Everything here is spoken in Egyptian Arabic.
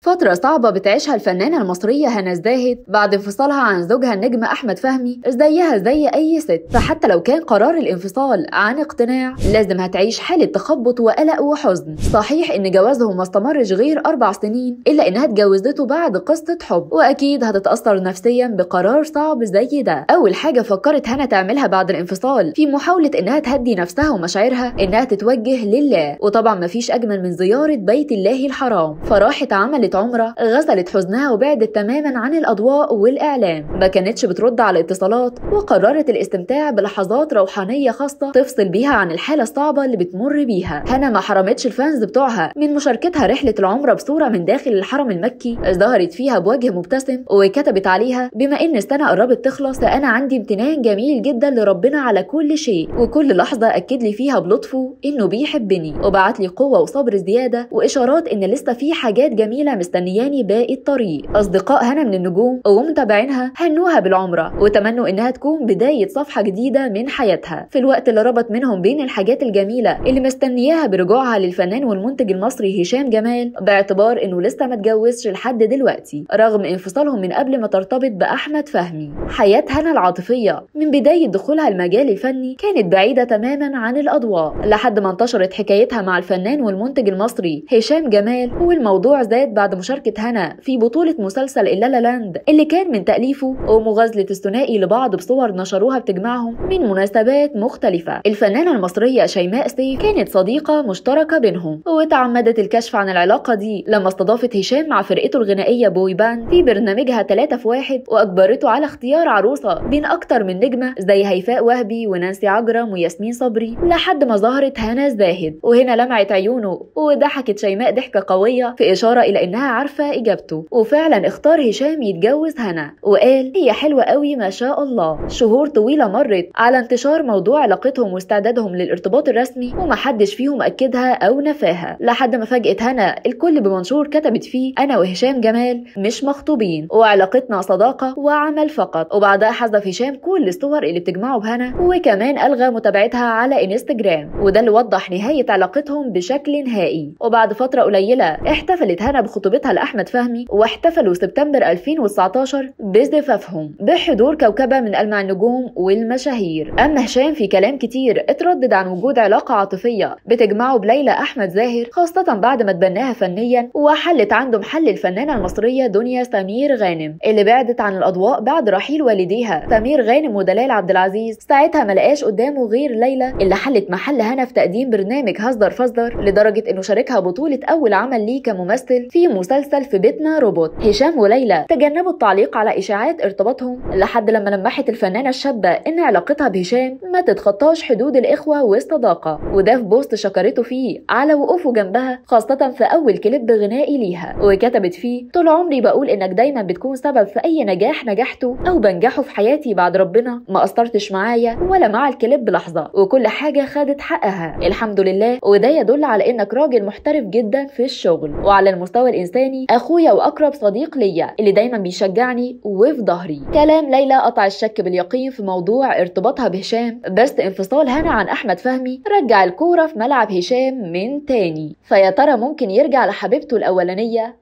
فترة صعبة بتعيشها الفنانة المصرية هنا الزاهد بعد انفصالها عن زوجها النجم أحمد فهمي زيها زي أي ست فحتى لو كان قرار الانفصال عن اقتناع لازم هتعيش حالة تخبط وقلق وحزن صحيح إن جوازهم ما استمرش غير أربع سنين إلا إنها اتجوزته بعد قصة حب وأكيد هتتأثر نفسيا بقرار صعب زي ده أول حاجة فكرت هنا تعملها بعد الانفصال في محاولة إنها تهدي نفسها ومشاعرها إنها تتوجه لله وطبعا مفيش أجمل من زيارة بيت الله الحرام فراحت عملت عمرة غسلت حزنها وبعدت تماما عن الأضواء والإعلام ما كانتش بترد على اتصالات وقررت الاستمتاع بلحظات روحانية خاصة تفصل بيها عن الحالة الصعبة اللي بتمر بيها هنا ما حرمتش الفانز بتوعها من مشاركتها رحلة العمرة بصورة من داخل الحرم المكي ظهرت فيها بوجه مبتسم وكتبت عليها بما إن السنة قربت تخلص فأنا عندي امتنان جميل جدا لربنا على كل شيء وكل لحظة أكد لي فيها بلطفه إنه بيحبني وبعت لي قوة وصبر زيادة وإشارات إن لسه في حاجات جميلة مستنياني باقي الطريق أصدقاء هنا من النجوم ومتابعينها هنوها بالعمرة وتمنوا إنها تكون بداية صفحة جديدة من حياتها في الوقت اللي ربط منهم بين الحاجات الجميلة اللي مستنياها برجوعها للفنان والمنتج المصري هشام جمال باعتبار إنه لسه ما اتجوزش لحد دلوقتي رغم انفصالهم من قبل ما ترتبط بأحمد فهمي حياة هنا العاطفية من بداية دخولها المجال الفني كانت بعيدة تماما عن الأضواء لحد ما انتشرت حكايتها مع الفنان والمنتج المصري هشام جمال والموضوع زاد بعد مشاركة هنا في بطولة مسلسل اللالا لاند اللي كان من تأليفه ومغازلة الثنائي لبعض بصور نشروها بتجمعهم من مناسبات مختلفة الفنانة المصرية شيماء سيف كانت صديقة مشتركة بينهم وتعمدت الكشف عن العلاقة دي لما استضافت هشام مع فرقته الغنائية بوي باند في برنامجها 3 في واحد وأجبرته على اختيار عروسة بين أكتر من نجمة زي هيفاء وهبي ونانسي عجرم وياسمين صبري لحد ما ظهرت هنا الزاهد وهنا لمعت عيونه وضحكت شيماء ضحكة قوية في إشارة إلى إنها عارفة إجابته وفعلا اختار هشام يتجوز هنا وقال هي حلوة قوي ما شاء الله شهور طويلة مرت على انتشار موضوع علاقتهم واستعدادهم للارتباط الرسمي ومحدش فيهم أكدها أو نفاها لحد ما فاجأت هنا الكل بمنشور كتبت فيه أنا وهشام جمال مش مخطوبين وعلاقتنا صداقة وعمل فقط وبعدها حذف هشام كل الصور اللي بتجمعه بهنا وكمان ألغى متابعتها على انستجرام وده اللي وضح نهاية علاقتهم بشكل نهائي وبعد فترة قليلة احتفلت هنا بخطوبتها لأحمد فهمي واحتفلوا سبتمبر 2019 بزفافهم بحضور كوكبة من ألمع النجوم والمشاهير أما هشام في كلام كتير اتردد عن وجود علاقة عاطفية بتجمعه بليلى أحمد زاهر خاصة بعد ما تبناها فنيا وحلت عنده محل الفنانة المصرية دنيا سمير غانم اللي بعدت عن الأضواء بعد رحيل والديها سمير غانم ودلال عبد العزيز ساعتها ما لقاش قدامه غير ليلى اللي حلت محل هنا في تقديم برنامج هزر فزدر لدرجة انه شاركها بطولة أول عمل ليه كممثل في مسلسل في بيتنا روبوت هشام وليلى تجنبوا التعليق على إشاعات ارتباطهم لحد لما لمحت الفنانة الشابة إن علاقتها بهشام ما تتخطاش حدود الإخوة والصداقة وده في بوست شكرته فيه على وقوفه جنبها خاصة في أول كليب غنائي ليها وكتبت فيه طول عمري بقول إنك دايما بتكون سبب في أي نجاح نجحته أو بنجحه في حياتي بعد ربنا ما قصرتش معايا ولا مع الكليب لحظة وكل حاجة خدت حقها الحمد لله وده يدل على إنك راجل محترف جدا في الشغل وعلى المستوى الإنساني أخويا وأقرب صديق ليا اللي دايما بيشجعني وفي ظهري كلام ليلى قطع الشك باليقين في موضوع ارتباطها بهشام بس انفصال هنا عن أحمد فهمي رجع الكورة في ملعب هشام من تاني فيا ترى ممكن يرجع لحبيبته الأولانية